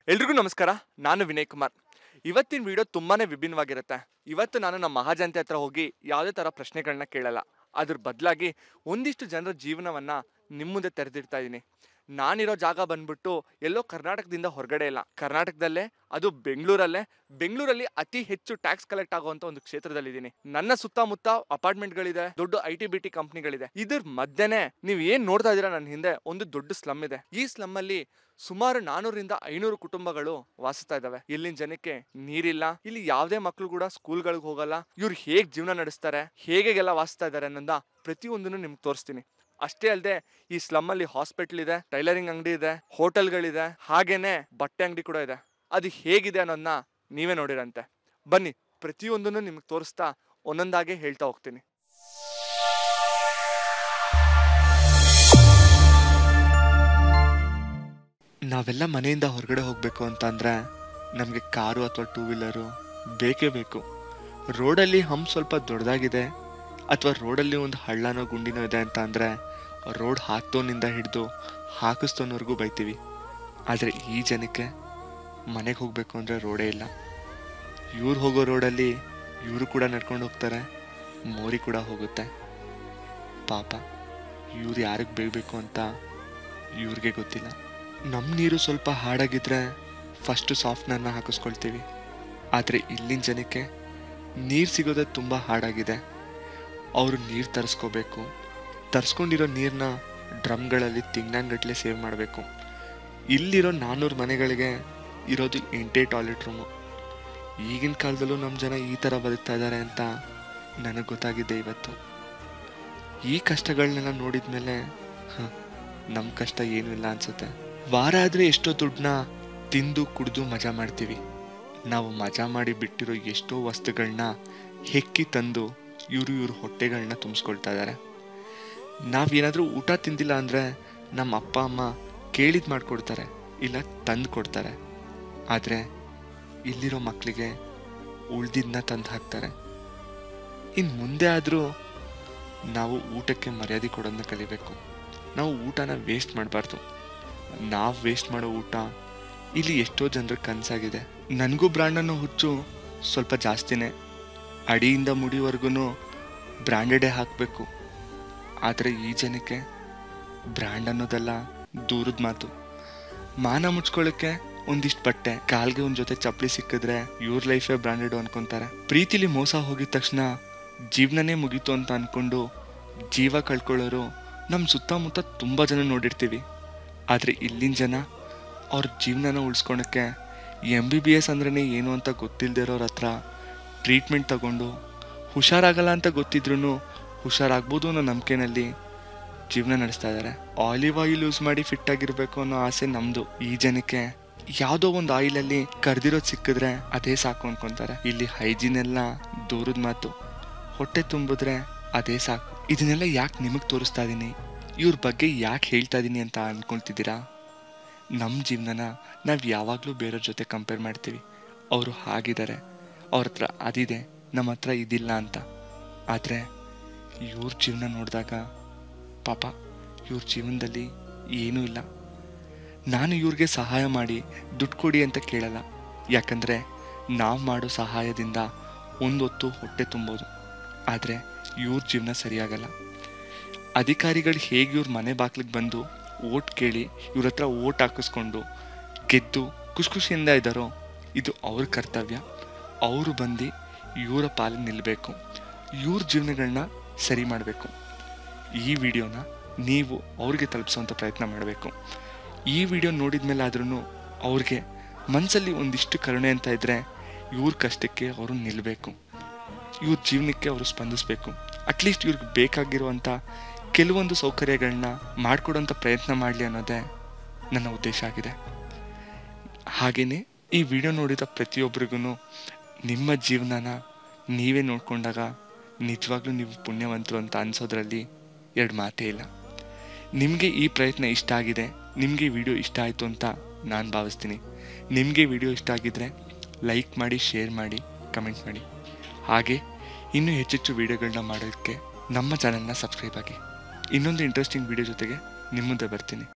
ಎಲ್ರಿಗೂ ನಮಸ್ಕಾರ ನಾನು ವಿನಯ್ ಕುಮಾರ್ ಇವತ್ತಿನ ವಿಡಿಯೋ ತುಂಬಾನೇ ವಿಭಿನ್ನವಾಗಿರುತ್ತೆ ಇವತ್ತು ನಾನು ನಮ್ಮ ಮಹಾಜನತೆ ಹತ್ರ ಹೋಗಿ ಯಾವುದೇ ಥರ ಪ್ರಶ್ನೆಗಳನ್ನ ಕೇಳಲ್ಲ ಅದ್ರ ಬದಲಾಗಿ ಒಂದಿಷ್ಟು ಜನರ ಜೀವನವನ್ನ ನಿಮ್ಮ ಮುಂದೆ ತೆರೆದಿಡ್ತಾ ಇದ್ದೀನಿ ನಾನಿರೋ ಜಾಗ ಬಂದ್ಬಿಟ್ಟು ಎಲ್ಲೋ ಕರ್ನಾಟಕದಿಂದ ಹೊರಗಡೆ ಇಲ್ಲ ಕರ್ನಾಟಕದಲ್ಲೇ ಅದು ಬೆಂಗಳೂರಲ್ಲೇ ಬೆಂಗಳೂರಲ್ಲಿ ಅತಿ ಹೆಚ್ಚು ಟ್ಯಾಕ್ಸ್ ಕಲೆಕ್ಟ್ ಆಗುವಂತ ಒಂದು ಕ್ಷೇತ್ರದಲ್ಲಿದ್ದೀನಿ ನನ್ನ ಸುತ್ತಮುತ್ತ ಅಪಾರ್ಟ್ಮೆಂಟ್ಗಳಿದೆ ದೊಡ್ಡ ಐ ಟಿ ಬಿ ಟಿ ಕಂಪ್ನಿಗಳಿದೆ ಇದ್ರ ಮಧ್ಯೆನೆ ನೀವು ಏನ್ ನೋಡ್ತಾ ಇದೀರಾ ನನ್ನ ಹಿಂದೆ ಒಂದು ದೊಡ್ಡ ಸ್ಲಮ್ ಇದೆ ಈ ಸ್ಲಮ್ ಅಲ್ಲಿ ಸುಮಾರು ನಾನೂರಿಂದ ಐನೂರು ಕುಟುಂಬಗಳು ವಾಸಿಸ್ತಾ ಇದಾವೆ ಇಲ್ಲಿನ ಜನಕ್ಕೆ ನೀರಿಲ್ಲ ಇಲ್ಲಿ ಯಾವುದೇ ಮಕ್ಳು ಕೂಡ ಸ್ಕೂಲ್ಗಳಿಗೆ ಹೋಗಲ್ಲ ಇವ್ರು ಹೇಗ್ ಜೀವನ ನಡೆಸ್ತಾರೆ ಹೇಗೆಲ್ಲ ವಾಸಿಸ್ತಾ ಇದಾರೆ ಅನ್ನೋದ ಪ್ರತಿಯೊಂದನ್ನು ನಿಮ್ಗೆ ತೋರಿಸ್ತೀನಿ ಅಷ್ಟೇ ಅಲ್ಲದೆ ಈ ಸ್ಲಮ್ ಅಲ್ಲಿ ಹಾಸ್ಪಿಟಲ್ ಇದೆ ಟೈಲರಿಂಗ್ ಅಂಗಡಿ ಇದೆ ಹೋಟೆಲ್ಗಳಿದೆ ಹಾಗೇನೆ ಬಟ್ಟೆ ಅಂಗಡಿ ಕೂಡ ಇದೆ ಅದು ಹೇಗಿದೆ ಅನ್ನೋದನ್ನ ನೀವೇ ನೋಡಿರಂತೆ ಬನ್ನಿ ಪ್ರತಿಯೊಂದನ್ನು ನಿಮ್ಗೆ ತೋರಿಸ್ತಾ ಒಂದೊಂದಾಗೆ ಹೇಳ್ತಾ ಹೋಗ್ತೀನಿ ನಾವೆಲ್ಲ ಮನೆಯಿಂದ ಹೊರಗಡೆ ಹೋಗಬೇಕು ಅಂತ ಅಂದರೆ ನಮಗೆ ಕಾರು ಅಥವಾ ಟೂ ವೀಲರು ಬೇಕೇ ಬೇಕು ರೋಡಲ್ಲಿ ಹಂಪ್ ಸ್ವಲ್ಪ ದೊಡ್ಡದಾಗಿದೆ ಅಥವಾ ರೋಡಲ್ಲಿ ಒಂದು ಹಳ್ಳನೋ ಗುಂಡಿನೋ ಇದೆ ಅಂತ ಅಂದರೆ ರೋಡ್ ಹಾಕ್ತೋನಿಂದ ಹಿಡಿದು ಹಾಕಿಸ್ತೋನವರೆಗೂ ಬೈತೀವಿ ಆದರೆ ಈ ಜನಕ್ಕೆ ಮನೆಗೆ ಹೋಗಬೇಕು ಅಂದರೆ ರೋಡೇ ಇಲ್ಲ ಇವ್ರು ಹೋಗೋ ರೋಡಲ್ಲಿ ಇವರು ಕೂಡ ನಡ್ಕೊಂಡು ಹೋಗ್ತಾರೆ ಮೋರಿ ಕೂಡ ಹೋಗುತ್ತೆ ಪಾಪ ಇವ್ರು ಯಾರಿಗೆ ಬೇಕಬೇಕು ಅಂತ ಇವ್ರಿಗೆ ಗೊತ್ತಿಲ್ಲ ನಮ್ಮ ನೀರು ಸ್ವಲ್ಪ ಹಾಡಾಗಿದ್ರೆ ಫಸ್ಟು ಸಾಫ್ಟ್ನರ್ನ ಹಾಕಿಸ್ಕೊಳ್ತೀವಿ ಆದರೆ ಇಲ್ಲಿನ ಜನಕ್ಕೆ ನೀರು ಸಿಗೋದೇ ತುಂಬ ಹಾಡಾಗಿದೆ ಅವರು ನೀರು ತರಿಸ್ಕೋಬೇಕು ತರಿಸ್ಕೊಂಡಿರೋ ನೀರನ್ನ ಡ್ರಮ್ಗಳಲ್ಲಿ ತಿಂಗ್ಳಂಗಟ್ಲೆ ಸೇವ್ ಮಾಡಬೇಕು ಇಲ್ಲಿರೋ ನಾನ್ನೂರು ಮನೆಗಳಿಗೆ ಇರೋದು ಎಂಟೇ ಟಾಯ್ಲೆಟ್ ರೂಮು ಈಗಿನ ಕಾಲದಲ್ಲೂ ನಮ್ಮ ಜನ ಈ ಥರ ಬದುಕ್ತಾ ಇದ್ದಾರೆ ಅಂತ ನನಗೆ ಗೊತ್ತಾಗಿದೆ ಇವತ್ತು ಈ ಕಷ್ಟಗಳನ್ನೆಲ್ಲ ನೋಡಿದ ಮೇಲೆ ನಮ್ಮ ಕಷ್ಟ ಏನೂ ಇಲ್ಲ ಅನ್ಸುತ್ತೆ ವಾರ ಆದರೆ ಎಷ್ಟೋ ದುಡ್ಡನ್ನ ತಿಂದು ಕುಡಿದು ಮಜಾ ಮಾಡ್ತೀವಿ ನಾವು ಮಜಾ ಮಾಡಿ ಬಿಟ್ಟಿರೋ ಎಷ್ಟೋ ವಸ್ತುಗಳನ್ನ ಹೆಕ್ಕಿ ತಂದು ಇವರು ಇವ್ರ ಹೊಟ್ಟೆಗಳನ್ನ ತುಂಬಿಸ್ಕೊಳ್ತಾ ಇದ್ದಾರೆ ನಾವೇನಾದರೂ ಊಟ ತಿಂದಿಲ್ಲ ಅಂದರೆ ನಮ್ಮ ಅಪ್ಪ ಅಮ್ಮ ಕೇಳಿದ್ ಮಾಡಿಕೊಡ್ತಾರೆ ಇಲ್ಲ ತಂದು ಕೊಡ್ತಾರೆ ಆದರೆ ಇಲ್ಲಿರೋ ಮಕ್ಕಳಿಗೆ ಉಳ್ದಿದ್ದನ್ನ ತಂದು ಹಾಕ್ತಾರೆ ಇನ್ನು ಮುಂದೆ ಆದರೂ ನಾವು ಊಟಕ್ಕೆ ಮರ್ಯಾದೆ ಕೊಡೋದನ್ನ ಕಲಿಬೇಕು ನಾವು ಊಟನ ವೇಸ್ಟ್ ಮಾಡಬಾರ್ದು ನಾವು ವೇಸ್ಟ್ ಮಾಡೋ ಊಟ ಇಲ್ಲಿ ಎಷ್ಟೋ ಜನರ ಕನಸಾಗಿದೆ ನನಗೂ ಬ್ರ್ಯಾಂಡ್ ಅನ್ನೋ ಹುಚ್ಚು ಸ್ವಲ್ಪ ಜಾಸ್ತಿನೇ ಅಡಿಯಿಂದ ಮುಡಿವರೆಗೂ ಬ್ರ್ಯಾಂಡೆಡೇ ಹಾಕಬೇಕು ಆದರೆ ಈ ಜನಕ್ಕೆ ಬ್ರ್ಯಾಂಡ್ ಅನ್ನೋದೆಲ್ಲ ದೂರದ ಮಾತು ಮಾನ ಮುಚ್ಕೊಳ್ಳೋಕ್ಕೆ ಒಂದಿಷ್ಟು ಬಟ್ಟೆ ಕಾಲ್ಗೆ ಒಂದ್ ಜೊತೆ ಚಪ್ಪಲಿ ಸಿಕ್ಕಿದ್ರೆ ಇವ್ರ ಲೈಫೇ ಬ್ರ್ಯಾಂಡೆಡ್ ಅನ್ಕೊಂತಾರೆ ಪ್ರೀತಿಲಿ ಮೋಸ ಹೋಗಿದ ತಕ್ಷಣ ಜೀವನನೇ ಮುಗೀತು ಅಂತ ಅನ್ಕೊಂಡು ಜೀವ ಕಳ್ಕೊಳ್ಳೋರು ನಮ್ಮ ಸುತ್ತಮುತ್ತ ತುಂಬ ಜನ ನೋಡಿರ್ತೀವಿ ಆದರೆ ಇಲ್ಲಿನ ಜನ ಅವ್ರ ಜೀವನನ ಉಳಿಸ್ಕೊಳಕ್ಕೆ ಎಮ್ ಬಿ ಬಿ ಎಸ್ ಅಂದ್ರೇ ಏನು ಅಂತ ಗೊತ್ತಿಲ್ಲದೆ ಇರೋರ ಹತ್ರ ಟ್ರೀಟ್ಮೆಂಟ್ ತಗೊಂಡು ಹುಷಾರಾಗಲ್ಲ ಅಂತ ಗೊತ್ತಿದ್ರೂ ಹುಷಾರಾಗ್ಬೋದು ಅನ್ನೋ ನಂಬಿಕೆನಲ್ಲಿ ಜೀವನ ನಡೆಸ್ತಾ ಇದ್ದಾರೆ ಆಲಿವ್ ಆಯಿಲ್ ಯೂಸ್ ಮಾಡಿ ಫಿಟ್ ಆಗಿರ್ಬೇಕು ಅನ್ನೋ ಆಸೆ ನಮ್ದು ಈ ಜನಕ್ಕೆ ಯಾವುದೋ ಒಂದು ಆಯಿಲಲ್ಲಿ ಕರ್ದಿರೋದು ಸಿಕ್ಕಿದ್ರೆ ಅದೇ ಸಾಕು ಅನ್ಕೊಂತಾರೆ ಇಲ್ಲಿ ಹೈಜೀನ್ ಎಲ್ಲ ದೂರದ ಮಾತು ಹೊಟ್ಟೆ ತುಂಬಿದ್ರೆ ಅದೇ ಸಾಕು ಇದನ್ನೆಲ್ಲ ಯಾಕೆ ನಿಮಗೆ ತೋರಿಸ್ತಾ ಇದ್ದೀನಿ ಇವ್ರ ಬಗ್ಗೆ ಯಾಕೆ ಹೇಳ್ತಾ ಇದ್ದೀನಿ ಅಂತ ಅನ್ಕೊಳ್ತಿದ್ದೀರಾ ನಮ್ಮ ಜೀವನನ ನಾವು ಯಾವಾಗಲೂ ಬೇರೆಯವ್ರ ಜೊತೆ ಕಂಪೇರ್ ಮಾಡ್ತೀವಿ ಅವರು ಹಾಗಿದ್ದಾರೆ ಅವ್ರ ಹತ್ರ ಅದಿದೆ ನಮ್ಮ ಹತ್ರ ಇದಿಲ್ಲ ಅಂತ ಆದರೆ ಇವ್ರ ಜೀವನ ನೋಡಿದಾಗ ಪಾಪ ಇವ್ರ ಜೀವನದಲ್ಲಿ ಏನೂ ಇಲ್ಲ ನಾನು ಇವ್ರಿಗೆ ಸಹಾಯ ಮಾಡಿ ದುಡ್ಡು ಕೊಡಿ ಅಂತ ಕೇಳಲ್ಲ ಯಾಕಂದರೆ ನಾವು ಮಾಡೋ ಸಹಾಯದಿಂದ ಒಂದೊತ್ತು ಹೊಟ್ಟೆ ತುಂಬೋದು ಆದರೆ ಇವ್ರ ಜೀವನ ಸರಿಯಾಗಲ್ಲ ಅಧಿಕಾರಿಗಳು ಹೇಗೆ ಇವ್ರ ಮನೆ ಬಾಗ್ಲಿಗೆ ಬಂದು ಓಟ್ ಕೇಳಿ ಇವ್ರ ಹತ್ರ ಓಟ್ ಹಾಕಿಸ್ಕೊಂಡು ಗೆದ್ದು ಖುಷಿ ಖುಷಿಯಿಂದ ಇದ್ದಾರೋ ಇದು ಅವ್ರ ಕರ್ತವ್ಯ ಅವರು ಬಂದು ಇವರ ಪಾಲಿಗೆ ನಿಲ್ಲಬೇಕು ಇವ್ರ ಜೀವನಗಳನ್ನ ಸರಿ ಮಾಡಬೇಕು ಈ ವಿಡಿಯೋನ ನೀವು ಅವ್ರಿಗೆ ತಲುಪಿಸುವಂಥ ಪ್ರಯತ್ನ ಮಾಡಬೇಕು ಈ ವಿಡಿಯೋ ನೋಡಿದ ಮೇಲೆ ಆದ್ರೂ ಅವ್ರಿಗೆ ಮನಸ್ಸಲ್ಲಿ ಒಂದಿಷ್ಟು ಕರುಣೆ ಅಂತ ಇದ್ದರೆ ಇವ್ರ ಕಷ್ಟಕ್ಕೆ ಅವರು ನಿಲ್ಲಬೇಕು ಇವ್ರ ಜೀವನಕ್ಕೆ ಅವರು ಸ್ಪಂದಿಸಬೇಕು ಅಟ್ಲೀಸ್ಟ್ ಇವ್ರಿಗೆ ಬೇಕಾಗಿರುವಂಥ ಕೆಲವೊಂದು ಸೌಕರ್ಯಗಳನ್ನ ಮಾಡಿಕೊಡೋಂಥ ಪ್ರಯತ್ನ ಮಾಡಲಿ ಅನ್ನೋದೇ ನನ್ನ ಉದ್ದೇಶ ಆಗಿದೆ ಹಾಗೆಯೇ ಈ ವಿಡಿಯೋ ನೋಡಿದ ಪ್ರತಿಯೊಬ್ಬರಿಗೂ ನಿಮ್ಮ ಜೀವನನ ನೀವೇ ನೋಡಿಕೊಂಡಾಗ ನಿಜವಾಗ್ಲೂ ನೀವು ಪುಣ್ಯವಂತರು ಅಂತ ಅನ್ಸೋದ್ರಲ್ಲಿ ಎರಡು ಮಾತೇ ಇಲ್ಲ ನಿಮಗೆ ಈ ಪ್ರಯತ್ನ ಇಷ್ಟ ಆಗಿದೆ ನಿಮಗೆ ವಿಡಿಯೋ ಇಷ್ಟ ಆಯಿತು ಅಂತ ನಾನು ಭಾವಿಸ್ತೀನಿ ನಿಮಗೆ ವಿಡಿಯೋ ಇಷ್ಟ ಆಗಿದ್ದರೆ ಲೈಕ್ ಮಾಡಿ ಶೇರ್ ಮಾಡಿ ಕಮೆಂಟ್ ಮಾಡಿ ಹಾಗೆ ಇನ್ನೂ ಹೆಚ್ಚೆಚ್ಚು ವಿಡಿಯೋಗಳನ್ನ ಮಾಡೋದಕ್ಕೆ ನಮ್ಮ ಚಾನಲ್ನ ಸಬ್ಸ್ಕ್ರೈಬ್ ಆಗಿ ಇನ್ನೊಂದು ಇಂಟ್ರೆಸ್ಟಿಂಗ್ ವಿಡಿಯೋ ಜೊತೆಗೆ ನಿಮ್ಮ ಮುಂದೆ ಬರ್ತೀನಿ